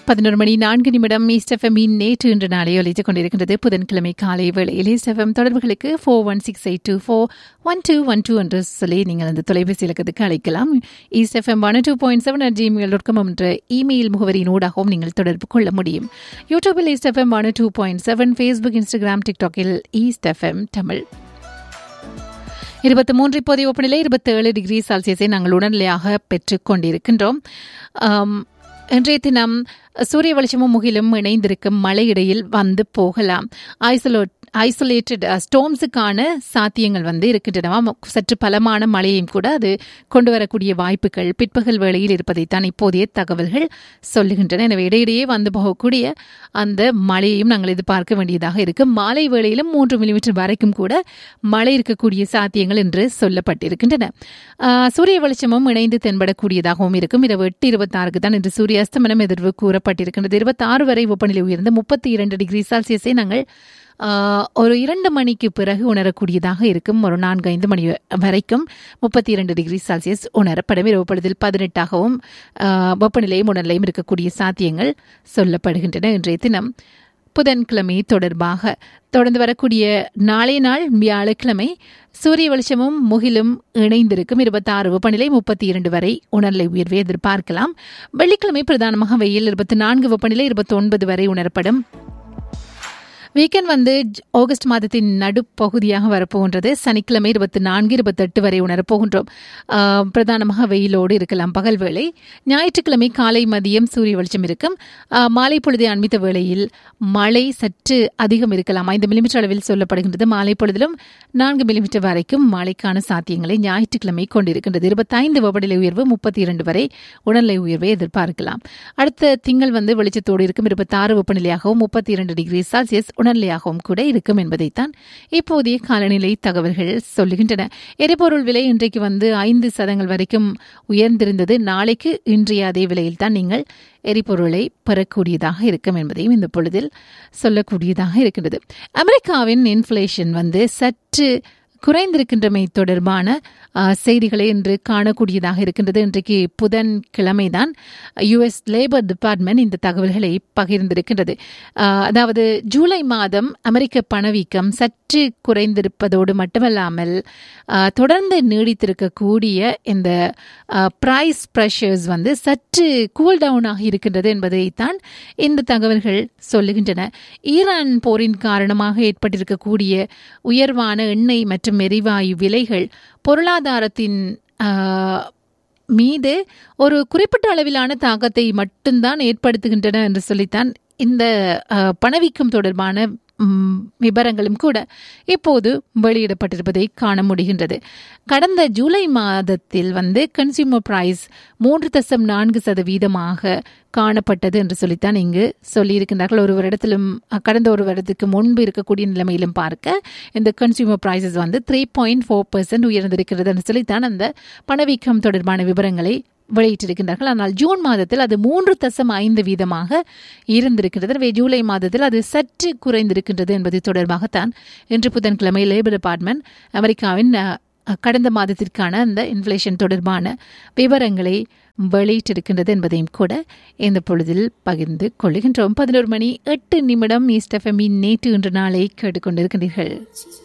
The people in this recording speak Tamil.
பதினொரு மணி நான்கு நிமிடம் ஈஸ்ட் எஃப்எம்மின் நேற்று இன்று நாளை ஒலித்துக் கொண்டிருக்கின்றது புதன்கிழமை காலை வேளையில் ஈஸ்ட் எஃப்எம் தொடர்புகளுக்கு four one six eight two four one two one two என்று சொல்லி நீங்கள் அந்த தொலைபேசி இலக்கத்துக்கு அழைக்கலாம் East FM one two point seven at Gmail dot com என்ற இமெயில் முகவரியின் ஊடாகவும் நீங்கள் தொடர்பு கொள்ள முடியும் யூடியூபில் East FM one two point seven Facebook Instagram டிக்டாக்கில் ஈஸ்ட் எஃப்எம் தமிழ் இருபத்தி மூன்று இப்போதைய வெப்பநிலை இருபத்தேழு டிகிரி செல்சியஸை நாங்கள் உடனடியாக பெற்றுக் கொண்டிருக்கின்றோம் ஆம், இன்றைய தினம் சூரிய வெளிச்சமும் முகிலும் இணைந்திருக்கும் மழை இடையில் வந்து போகலாம் ஐசோலோட் ஐசோலேட்டட் ஸ்டோம்ஸுக்கான சாத்தியங்கள் வந்து இருக்கின்றன சற்று பலமான மழையையும் கூட அது கொண்டு வரக்கூடிய வாய்ப்புகள் பிற்பகல் வேளையில் இருப்பதைத்தான் இப்போதைய தகவல்கள் சொல்லுகின்றன எனவே இடையிடையே வந்து போகக்கூடிய அந்த மழையையும் நாங்கள் எதிர்பார்க்க வேண்டியதாக இருக்கு மாலை வேளையிலும் மூன்று மில்லிமீட்டர் வரைக்கும் கூட மழை இருக்கக்கூடிய சாத்தியங்கள் என்று சொல்லப்பட்டிருக்கின்றன ஆஹ், சூரிய வெளிச்சமும் இணைந்து தென்படக்கூடியதாகவும் இருக்கும் இரவு எட்டு இருபத்தாறுக்கு தான் இன்று சூரிய அஸ்தமனம் எதிர்வு கூறப்பட்டிருக்கின்றது இருபத்தாறு வரை வெப்பநிலை உயர்ந்து முப்பத்தி இரண்டு டிகிரி செல்சியஸை நாங்கள் ஆஹ், ஒரு இரண்டு மணிக்கு பிறகு உணரக்கூடியதாக இருக்கும் ஒரு நான்கு ஐந்து மணி வரைக்கும் முப்பத்தி இரண்டு டிகிரி செல்சியஸ் உணரப்படும் இரவு பொழுதில் பதினெட்டாகவும் ஆஹ், வெப்பநிலையும் உணர்நிலையும் இருக்கக்கூடிய சாத்தியங்கள் சொல்லப்படுகின்றன இன்றைய தினம் புதன்கிழமை தொடர்பாக தொடர்ந்து வரக்கூடிய நாளை நாள் வியாழக்கிழமை சூரிய வெளிச்சமும் முகிலும் இணைந்திருக்கும் இருபத்தாறு வெப்பநிலை முப்பத்தி இரண்டு வரை உணர்நிலை உயர்வை எதிர்பார்க்கலாம் வெள்ளிக்கிழமை பிரதானமாக வெயில் இருபத்தி நான்கு வெப்பநிலை இருபத்தி ஒன்பது வரை உணரப்படும் வீக்கெண்ட் வந்து ஜ- ஆகஸ்ட் மாதத்தின் நடுப்பகுதியாக வரப்போகின்றது சனிக்கிழமை இருபத்தி நான்கு இருபத்தெட்டு வரை உணரப்போகின்றோம் ஆஹ், பிரதானமாக வெயிலோடு இருக்கலாம் பகல் வேளை ஞாயிற்றுக்கிழமை காலை மதியம் சூரிய வெளிச்சம் இருக்கும் ஆஹ், மாலை பொழுதை அண்மித்த வேளையில் மழை சற்று அதிகம் இருக்கலாம் ஐந்து மில்லிமீட்டர் அளவில் சொல்லப்படுகின்றது மாலை பொழுதிலும் நான்கு மில்லிமீட்டர் வரைக்கும் மழைக்கான சாத்தியங்களை ஞாயிற்றுக்கிழமை கொண்டிருக்கின்றது இருபத்தைந்து வெப்பநிலை உயர்வு முப்பத்தி இரண்டு வரை உடல்நிலை உயர்வை எதிர்பார்க்கலாம் அடுத்த திங்கள் வந்து வெளிச்சத்தோடு இருக்கும் இருபத்தாறு வெப்பநிலையாகவும் முப்பத்தி இரண்டு டிகிரி செல்சியஸ் உணர்நிலையாகவும் கூட இருக்கும் என்பதைத்தான் இப்போதைய காலநிலை தகவல்கள் சொல்லுகின்றன எரிபொருள் விலை இன்றைக்கு வந்து ஐந்து சதங்கள் வரைக்கும் உயர்ந்திருந்தது நாளைக்கு இன்றைய அதே விலையில் தான் நீங்கள் எரிபொருளை பெறக்கூடியதாக இருக்கும் என்பதையும் இந்த பொழுதில் சொல்லக்கூடியதாக இருக்கின்றது அமெரிக்காவின் இன்ஃப்ளேஷன் வந்து சற்று குறைந்திருக்கின்றமை தொடர்பான ஆ, செய்திகளை இன்று காணக்கூடியதாக இருக்கின்றது இன்றைக்கு புதன்கிழமைதான் யுஎஸ் லேபர் டிபார்ட்மெண்ட் இந்த தகவல்களை பகிர்ந்திருக்கின்றது ஆ, அதாவது ஜூலை மாதம் அமெரிக்க பணவீக்கம் சற்று குறைந்திருப்பதோடு மட்டுமல்லாமல் ஆ, தொடர்ந்து நீடித்திருக்கக்கூடிய இந்த பிரைஸ் ப்ரெஷர்ஸ் வந்து சற்று கூல் டவுன் ஆகி இருக்கின்றது என்பதைத்தான் இந்த தகவல்கள் சொல்லுகின்றன ஈரான் போரின் காரணமாக ஏற்பட்டிருக்கக்கூடிய உயர்வான எண்ணெய் மற்றும் எரிவாயு விலைகள் பொருளாதாரத்தின் ஆஹ், மீது ஒரு குறிப்பிட்ட அளவிலான தாக்கத்தை மட்டும்தான் ஏற்படுத்துகின்றன என்று சொல்லித்தான் இந்த ஆஹ், பணவீக்கம் தொடர்பான ம், விவரங்களும் கூட இப்போது வெளியிடப்பட்டிருப்பதை காண முடிகின்றது கடந்த ஜூலை மாதத்தில் வந்து கன்சியூமர் பிரைஸ் மூன்று தசம் நான்கு சதவீதமாக காணப்பட்டது என்று சொல்லித்தான் இங்கு சொல்லியிருக்கின்றார்கள் ஒரு வருடத்திலும் அஹ், கடந்த ஒரு வருடத்துக்கு முன்பு இருக்கக்கூடிய நிலைமையிலும் பார்க்க இந்த கன்சியூமர் பிரைசஸ் வந்து த்ரீ பாயிண்ட் ஃபோர் பர்சன்ட் உயர்ந்திருக்கிறது என்று சொல்லித்தான் அந்த பணவீக்கம் தொடர்பான விவரங்களை வெளியிட்டிருக்கின்றார்கள் ஆனால் ஜூன் மாதத்தில் அது மூன்று தசம் ஐந்து வீதமாக இருந்திருக்கிறது எனவே ஜூலை மாதத்தில் அது சற்று குறைந்திருக்கின்றது என்பது தொடர்பாகத்தான் இன்று புதன்கிழமை லேபர் டிபார்ட்மெண்ட் அமெரிக்காவின் அஹ், கடந்த மாதத்திற்கான அந்த இன்ஃப்ளேஷன் தொடர்பான விவரங்களை வெளியிட்டிருக்கின்றது என்பதையும் கூட இந்த பொழுதில் பகிர்ந்து கொள்ளுகின்றோம் பதினோரு மணி எட்டு நிமிடம் ஈஸ்ட் எஃப்எம்மின் நேற்று இன்று நாளை கேட்டுக்கொண்டிருக்கின்றீர்கள்